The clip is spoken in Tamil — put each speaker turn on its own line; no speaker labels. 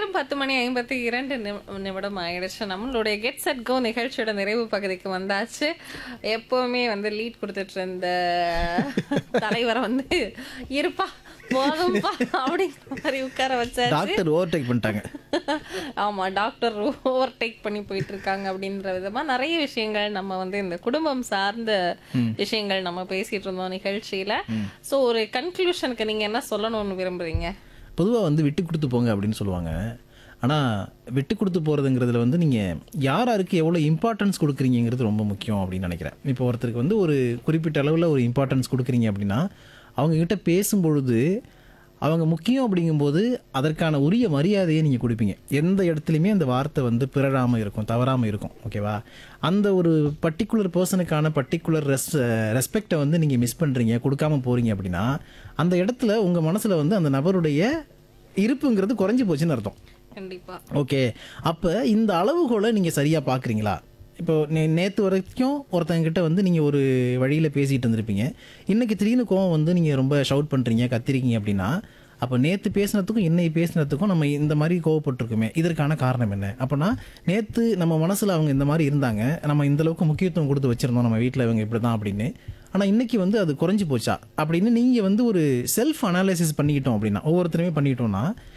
நேரம் பத்து மணி ஐம்பத்தி இரண்டு நிமிடம் ஆயிடுச்சு நம்மளுடைய கெட் செட் கோ நிகழ்ச்சியோட நிறைவு பகுதிக்கு வந்தாச்சு எப்பவுமே வந்து லீட் கொடுத்துட்டு இருந்த தலைவரை வந்து இருப்பா போதும்பா அப்படிங்கிற மாதிரி உட்கார வச்சாச்சு
டாக்டர் ஓவர்டேக் பண்ணிட்டாங்க
ஆமா டாக்டர் ஓவர்டேக் பண்ணி போயிட்டு இருக்காங்க அப்படின்ற விதமா நிறைய விஷயங்கள் நம்ம வந்து இந்த குடும்பம் சார்ந்த விஷயங்கள் நம்ம பேசிட்டு இருந்தோம் நிகழ்ச்சியில சோ ஒரு கன்க்ளூஷனுக்கு நீங்க என்ன சொல்லணும்னு விரும்புறீங்க
பொதுவாக வந்து விட்டு கொடுத்து போங்க அப்படின்னு சொல்லுவாங்க ஆனால் விட்டு கொடுத்து போகிறதுங்கிறதுல வந்து நீங்கள் யார் யாருக்கு எவ்வளோ இம்பார்ட்டன்ஸ் கொடுக்குறீங்கிறது ரொம்ப முக்கியம் அப்படின்னு நினைக்கிறேன் இப்போ ஒருத்தருக்கு வந்து ஒரு குறிப்பிட்ட அளவில் ஒரு இம்பார்ட்டன்ஸ் கொடுக்குறீங்க அப்படின்னா அவங்கக்கிட்ட பேசும்பொழுது அவங்க முக்கியம் அப்படிங்கும்போது அதற்கான உரிய மரியாதையை நீங்கள் கொடுப்பீங்க எந்த இடத்துலையுமே அந்த வார்த்தை வந்து பிறழாமல் இருக்கும் தவறாமல் இருக்கும் ஓகேவா அந்த ஒரு பர்டிகுலர் பர்சனுக்கான பர்டிகுலர் ரெஸ் ரெஸ்பெக்டை வந்து நீங்கள் மிஸ் பண்ணுறீங்க கொடுக்காம போகிறீங்க அப்படின்னா அந்த இடத்துல உங்கள் மனசில் வந்து அந்த நபருடைய இருப்புங்கிறது குறைஞ்சி போச்சுன்னு அர்த்தம்
கண்டிப்பா
ஓகே அப்போ இந்த அளவுகோலை நீங்கள் சரியாக பார்க்குறீங்களா இப்போ நே நேற்று வரைக்கும் ஒருத்தங்கிட்ட வந்து நீங்கள் ஒரு வழியில் பேசிகிட்டு இருந்திருப்பீங்க இன்றைக்கி திடீர்னு கோவம் வந்து நீங்கள் ரொம்ப ஷவுட் பண்ணுறீங்க கத்திரிக்கீங்க அப்படின்னா அப்போ நேற்று பேசினதுக்கும் இன்னைக்கு பேசினதுக்கும் நம்ம இந்த மாதிரி கோவப்பட்டிருக்குமே இதற்கான காரணம் என்ன அப்போனா நேற்று நம்ம மனசில் அவங்க இந்த மாதிரி இருந்தாங்க நம்ம இந்த அளவுக்கு முக்கியத்துவம் கொடுத்து வச்சுருந்தோம் நம்ம வீட்டில் இவங்க இப்படி தான் அப்படின்னு ஆனால் இன்னைக்கு வந்து அது குறைஞ்சி போச்சா அப்படின்னு நீங்கள் வந்து ஒரு செல்ஃப் அனாலிசிஸ் பண்ணிக்கிட்டோம் அப்படின்னா ஒவ்வொருத்தருமே பண்ணிக்கிட்டோம்னா